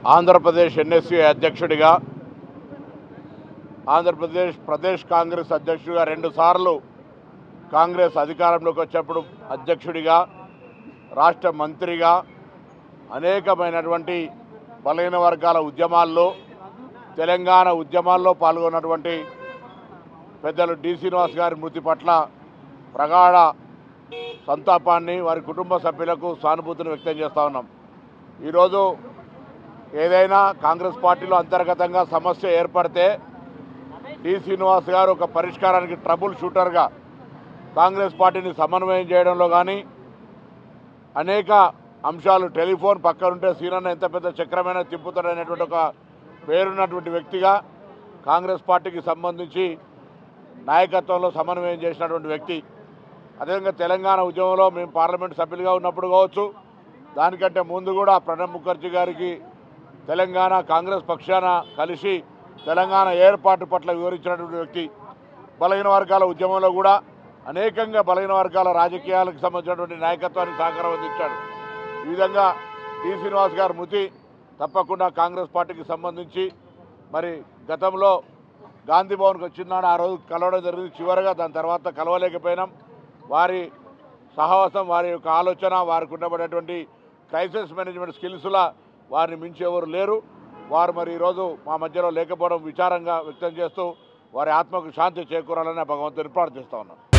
Andhra Pradesh NSU అధ్యక్షుడిగా ఆంధ్రప్రదేశ్ ప్రదేశ్ కాంగ్రెస్ అధ్యక్షుడిగా రెండుసార్లు కాంగ్రెస్ అధికారంలోకి వచ్చినప్పుడు అధ్యక్షుడిగా రాష్ట్ర మంత్రిగా అనేకమైనటువంటి బలహీన వర్గాల ఉద్యమాల్లో తెలంగాణ ఉద్యమాల్లో పాల్గొన్నటువంటి పెద్దలు డి శ్రీనివాస్ గారి మృతి పట్ల ప్రగాఢ సంతాపాన్ని వారి కుటుంబ సభ్యులకు సానుభూతిని వ్యక్తం చేస్తూ ఉన్నాం ఈరోజు ఏదైనా కాంగ్రెస్ పార్టీలో అంతర్గతంగా సమస్య ఏర్పడితే డి శ్రీనివాస్ గారు ఒక పరిష్కారానికి ట్రబుల్ షూటర్గా కాంగ్రెస్ పార్టీని సమన్వయం చేయడంలో కానీ అనేక అంశాలు టెలిఫోన్ పక్కనుంటే సీనన్న ఎంత పెద్ద చక్రమైన తిప్పుతాడనేటువంటి ఒక పేరున్నటువంటి వ్యక్తిగా కాంగ్రెస్ పార్టీకి సంబంధించి నాయకత్వంలో సమన్వయం చేసినటువంటి వ్యక్తి అదేవిధంగా తెలంగాణ ఉద్యమంలో మేము పార్లమెంట్ సభ్యులుగా ఉన్నప్పుడు కావచ్చు దానికంటే ముందు కూడా ప్రణబ్ ముఖర్జీ గారికి తెలంగాణ కాంగ్రెస్ పక్షాన కలిసి తెలంగాణ ఏర్పాటు పట్ల వివరించినటువంటి వ్యక్తి బలహీన వర్గాల ఉద్యమంలో కూడా అనేకంగా బలహీన వర్గాల రాజకీయాలకు సంబంధించినటువంటి నాయకత్వానికి సహకారం అందించాడు ఈ విధంగా డి శ్రీనివాస్ గారి మృతి తప్పకుండా కాంగ్రెస్ పార్టీకి సంబంధించి మరి గతంలో గాంధీ భవన్కి వచ్చినాడు ఆ రోజు కలవడం జరిగింది చివరగా దాని తర్వాత కలవలేకపోయినాం వారి సహవాసం వారి యొక్క ఆలోచన వారికి ఉండబడేటువంటి క్రైసిస్ మేనేజ్మెంట్ స్కిల్స్లా వారిని మించి ఎవరు లేరు వారు మరి ఈరోజు మా మధ్యలో లేకపోవడం విచారంగా వ్యక్తం చేస్తూ వారి ఆత్మకు శాంతి చేకూరాలని ఆ భగవంతుని ప్రార్థిస్తా ఉన్నాం